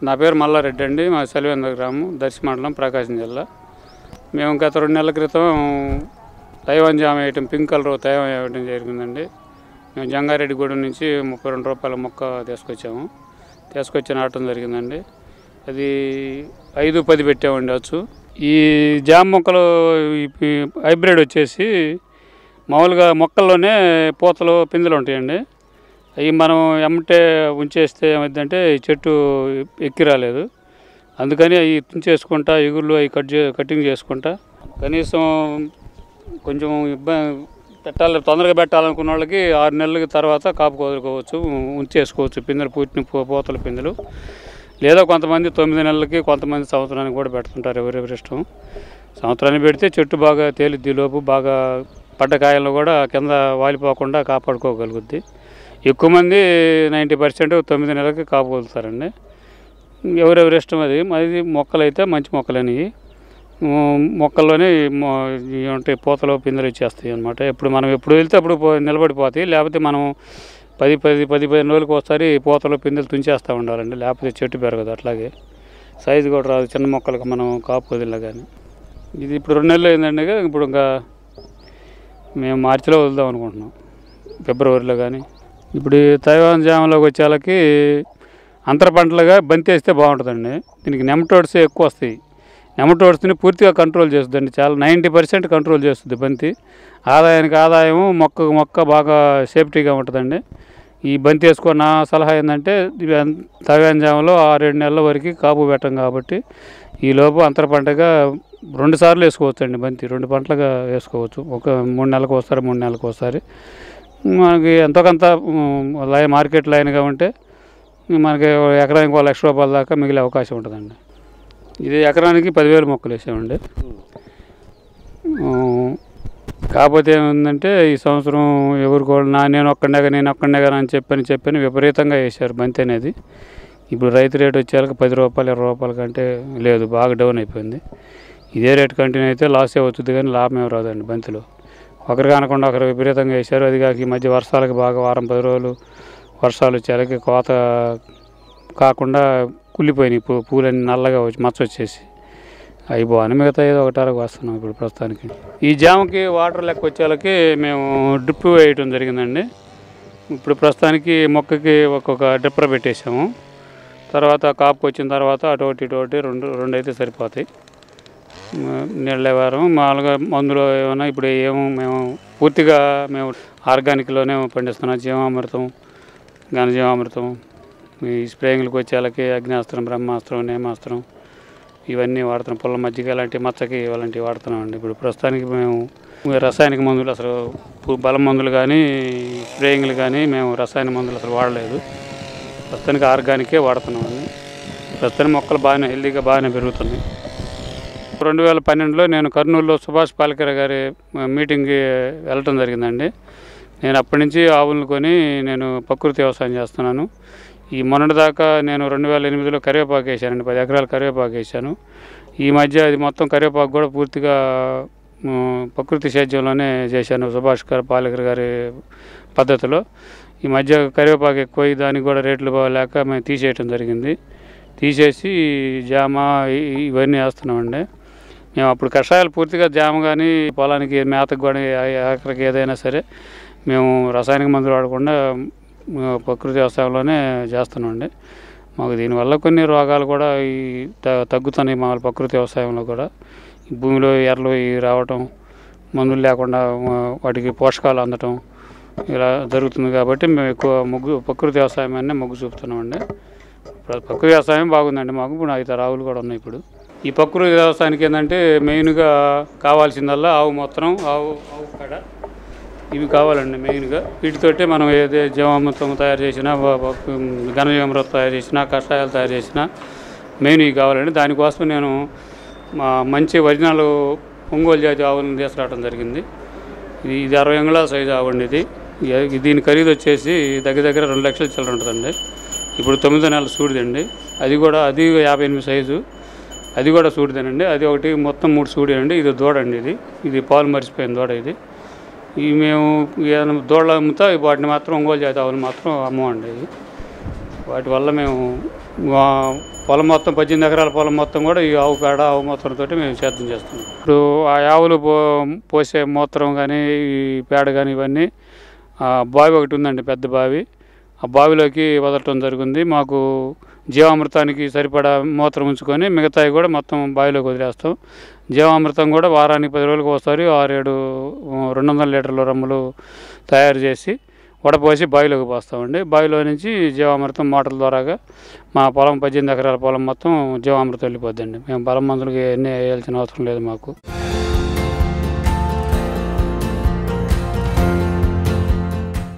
నా పేరు మల్లారెడ్డి అండి మా సెలవేంద్ర గ్రామం దర్శి మండలం ప్రకాశం జిల్లా మేము గత రెండు నెలల క్రితం తైవాన్ జామ వేయటం పింక్ కలర్ తైవాన్ వేయటం జరిగిందండి మేము జంగారెడ్డిగూడెం నుంచి ముప్పై రెండు రూపాయల మొక్క తీసుకొచ్చాము తీసుకొచ్చి నాటడం జరిగిందండి అది ఐదు పది పెట్టామండి వచ్చు ఈ జామ మొక్కలు ఈ హైబ్రిడ్ వచ్చేసి మామూలుగా మొక్కల్లోనే పూతలు పిందెలు ఉంటాయండి అవి మనం ఎమ్మటే ఉంచేస్తే ఏమైందంటే ఈ చెట్టు ఎక్కి రాలేదు అందుకని అవి తుంచేసుకుంటా ఎగుళ్ళు అవి కట్ చే కటింగ్ చేసుకుంటా కనీసం కొంచెం ఇబ్బంది పెట్టాలి తొందరగా పెట్టాలనుకున్న వాళ్ళకి ఆరు నెలల తర్వాత కాపు కుదురుకోవచ్చు ఉంచేసుకోవచ్చు పిందెలు పూర్తి పూతల పిందెలు లేదా కొంతమంది తొమ్మిది నెలలకి కొంతమంది సంవత్సరానికి కూడా పెడుతుంటారు ఎవరెవరి ఇష్టం సంవత్సరానికి పెడితే చెట్టు బాగా తేలిద్ది లోపు బాగా పడ్డ కాయలను కూడా కింద వాలిపోకుండా కాపాడుకోగలుగుద్ది ఎక్కువ మంది నైంటీ పర్సెంట్ తొమ్మిది నెలలకి కాపు వదులుతారండి ఎవరెవరి ఇష్టం అది అది మొక్కలు అయితే మంచి మొక్కలనేవి మొక్కల్లోనే మొ- ఇవి ఉంటాయి పూతలు పిందెలు ఇచ్చేస్తాయి అనమాట ఎప్పుడు మనం ఎప్పుడు వెళ్తే అప్పుడు పో- నిలబడిపోతాయి లేకపోతే మనం పది పది పది పదిహేను రోజులకు ఒకసారి పూతలు పిందెలు తుంచేస్తూ ఉండాలండి లేకపోతే చెట్టు పెరగదు అట్లాగే సైజు కూడా రాదు చిన్న మొక్కలకు మనం కాపు వదిలినా కానీ ఇది ఇప్పుడు రెండు నెలలు అయిందండి ఇప్పుడు ఇంకా మేము మార్చిలో వదులుదాం అనుకుంటున్నాం ఫిబ్రవరిలో కానీ ఇప్పుడు ఈ తైవాన్ జామలోకి వచ్చేళ్ళకి అంతర పంటలుగా బంతి వేస్తే బాగుంటుందండి దీనికి నెమటోడ్స్ ఎక్కువ వస్తాయి నెమటోడ్స్ని పూర్తిగా కంట్రోల్ చేస్తుందండి చాలా నైంటీ పర్సెంట్ కంట్రోల్ చేస్తుంది బంతి ఆదాయానికి ఆదాయం మొక్క మొక్క బాగా సేఫ్టీగా ఉంటుందండి ఈ బంతి వేసుకున్న సలహా ఏంటంటే ఇవి అన్- తైవాన్ జామలో ఆరేడు నెలల వరకు కాపు పెట్టం కాబట్టి ఈ లోపు అంతర పంటగా రెండు సార్లు వేసుకోవచ్చు అండి బంతి రెండు పంటలుగా వేసుకోవచ్చు ఒక మూడు నెలలకు ఒకసారి మూడు నెలలకు ఒకసారి మనకి ఎంతో కొంత ఉమ్, లై మార్కెట్ లైన్గా ఉంటే మనకి ఎకరానికి ఒక లక్ష రూపాయల దాకా మిగిలే అవకాశం ఉంటుందండి ఇది ఎకరానికి పదివేలు మొక్కలు వేసామండి ఉమ్, కాకపోతే ఏముందంటే ఈ సంవత్సరం ఎవరు కూడా నా నేను ఒక్కడేగా నేను ఒక్కడేగా అని చెప్పని చెప్పని విపరీతంగా వేశారు బంతి అనేది ఇప్పుడు రైతు రేట్ వచ్చేసరికి పది రూపాయలు ఇరవై రూపాయల కంటే లేదు బాగా డౌన్ అయిపోయింది ఇదే రేట్ కంటిన్యూ అయితే లాసే అవుతుంది కానీ లాభం ఏం రాదండి బంతిలో ఒకరు కానకుండా ఒకరు విపరీతంగా వేశారు అది కాక ఈ మధ్య వర్షాలకు బాగా వారం పది రోజులు వర్షాలు వచ్చేసరికి కోత కాకుండా కుళ్ళిపోయినాయి పూ పూలన్నీ నల్లగా వచ్చి మచ్చ వచ్చేసి అవి బాగానే మిగతా ఏదో ఒకటారకు వస్తున్నాం ఇప్పుడు ప్రస్తుతానికి ఈ జామకి వాటర్ లెక్క వచ్చేళ్ళకి మేము డ్రిప్ వేయటం జరిగిందండి ఇప్పుడు ప్రస్తుతానికి మొక్కకి ఒక్కొక్క డ్రిప్పర్ పెట్టేసాము తర్వాత కాపుకి వచ్చిన తర్వాత అటు ఒకటి ఇటు ఒకటి రెండు రెండు అయితే సరిపోతాయి నీళ్ళ వారం మామూలుగా మందులు ఏమైనా ఇప్పుడు ఏమో మేము పూర్తిగా మేము ఆర్గానిక్లోనే పండిస్తున్నాం జీవామృతం ఘనజీవామృతం ఈ స్ప్రేయింగ్లకు వచ్చేళ్ళకి అగ్నిస్త్రం బ్రహ్మాస్త్రం నేమాస్త్రం ఇవన్నీ వాడుతున్నాం పుల్ల మజ్జిగ ఇలాంటి మచ్చకి ఇలాంటివి వాడుతున్నాం అండి ఇప్పుడు ప్రస్తుతానికి మేము రసాయనిక మందులు అసలు పు- బలం మందులు కానీ స్ప్రేయింగ్లు కానీ మేము రసాయన మందులు అసలు వాడలేదు ప్రస్తుతానికి ఆర్గానికే వాడుతున్నాం అండి ప్రస్తుతానికి మొక్కలు బాగానే హెల్దీగా బాగానే పెరుగుతున్నాయి రెండు వేల పన్నెండులో నేను కర్నూలులో సుభాష్ పాలేకర్ గారి మీటింగ్కి వెళ్ళటం జరిగిందండి నేను అప్పటి నుంచి ఆవులను కొని నేను ప్రకృతి వ్యవసాయం చేస్తున్నాను ఈ మొన్నటి దాకా నేను రెండు వేల ఎనిమిదిలో కరివేపాకు వేసానండి పది ఎకరాలు కరివేపాకు వేసాను ఈ మధ్య అది మొత్తం కరివేపాకు కూడా పూర్తిగా ఉమ్, ప్రకృతి సేద్యంలోనే చేశాను సుభాష్ గారు పాలేకర్ గారి పద్ధతిలో ఈ మధ్య కరివేపాకు ఎక్కువ దానికి కూడా రేట్లు బాగాలేక మేము తీసేయటం జరిగింది తీసేసి జామ ఇ- ఇవన్నీ వేస్తున్నామండి మేము అప్పుడు కషాయాలు పూర్తిగా జామ కానీ పొలానికి మేతకు కానీ ఆఖరికి ఏదైనా సరే మేము రసాయనిక మందులు వాడకుండా ఆ, ప్రకృతి వ్యవసాయంలోనే చేస్తున్నామండి మాకు దీనివల్ల కొన్ని రోగాలు కూడా ఈ త- తగ్గుతున్నాయి మా ప్రకృతి వ్యవసాయంలో కూడా ఈ భూమిలో ఎర్రలు ఈ రావటం మందులు లేకుండా ఆ, వాటికి పోషకాలు అందటం ఇలా జరుగుతుంది కాబట్టి మేము ఎక్కువ మొగ్గు ప్రకృతి వ్యవసాయం అనే మొగ్గు చూపుతున్నామండి ప్ర- ప్రకృతి వ్యవసాయం బాగుందండి మాకు ఇప్పుడు ఐదు ఆవులు కూడా ఉన్నాయి ఇప్పుడు ఈ ప్రకృతి వ్యవసాయానికి ఏంటంటే మెయిన్గా కావాల్సిందల్లా ఆవు మొత్తం ఆవు ఆవు కాడ ఇవి కావాలండి మెయిన్గా వీటితోటే మనం ఏదే జీవామృతం తయారు చేసినా వ- వ- ఘనజీవామృతం తయారు చేసినా కషాయాలు తయారు చేసినా మెయిన్ ఇవి కావాలండి దానికోసం నేను మా మంచి ఒరిజినల్ ఒంగోలు జాతి ఆవులను తీసుకురావడం జరిగింది ఇది ఇది అరవై అంగుళాల సైజు ఆవండి ఇది ఇ- దీని ఖరీదు వచ్చేసి దగ్గర దగ్గర రెండు లక్షల చిల్లర ఉంటుందండి ఇప్పుడు తొమ్మిదో నెలల సూడిదండి అది కూడా అది యాభై ఎనిమిది సైజు అది కూడా సూడిదేనండి అది ఒకటి మొత్తం మూడు సూడేనండి ఇది దూడండి ఇది ఇది పాలు మరిచిపోయిన దూడ ఇది ఈ మేము ఏదైనా దూడలు అమ్ముతా వాటిని మాత్రం ఒంగోలు జాతి ఆవులు మాత్రం అమ్మమండి ఇది వాటి వల్ల మేము మా పొలం మొత్తం పద్దెనిమిది ఎకరాల పొలం మొత్తం కూడా ఈ ఆవు పేడ ఆవు మూత్రంతో మేము సేద్యం చేస్తున్నాం ఇప్పుడు ఆ ఆవులు పో పోసే మూత్రం కానీ ఈ పేడ కానీ ఇవన్నీ ఆ బావి ఒకటి ఉందండి పెద్ద బావి ఆ బావిలోకి వదలటం జరిగింది మాకు జీవామృతానికి సరిపడా మూత్రం ఉంచుకొని మిగతాయి కూడా మొత్తం బావిలోకి వదిలేస్తాం జీవామృతం కూడా వారానికి పది రోజులకు ఒకసారి ఆరేడు రెండు వందల లీటర్ల రమ్ములు తయారు చేసి వడపోసి బావిలోకి పోస్తామండి బావిలో నుంచి జీవామృతం మోటార్ల ద్వారాగా మా పొలం పద్దెనిమిది ఎకరాల పొలం మొత్తం జీవామృతం వెళ్ళిపోద్దండి మేము పొలం మందులకి ఎన్ని వేయాల్సిన అవసరం లేదు మాకు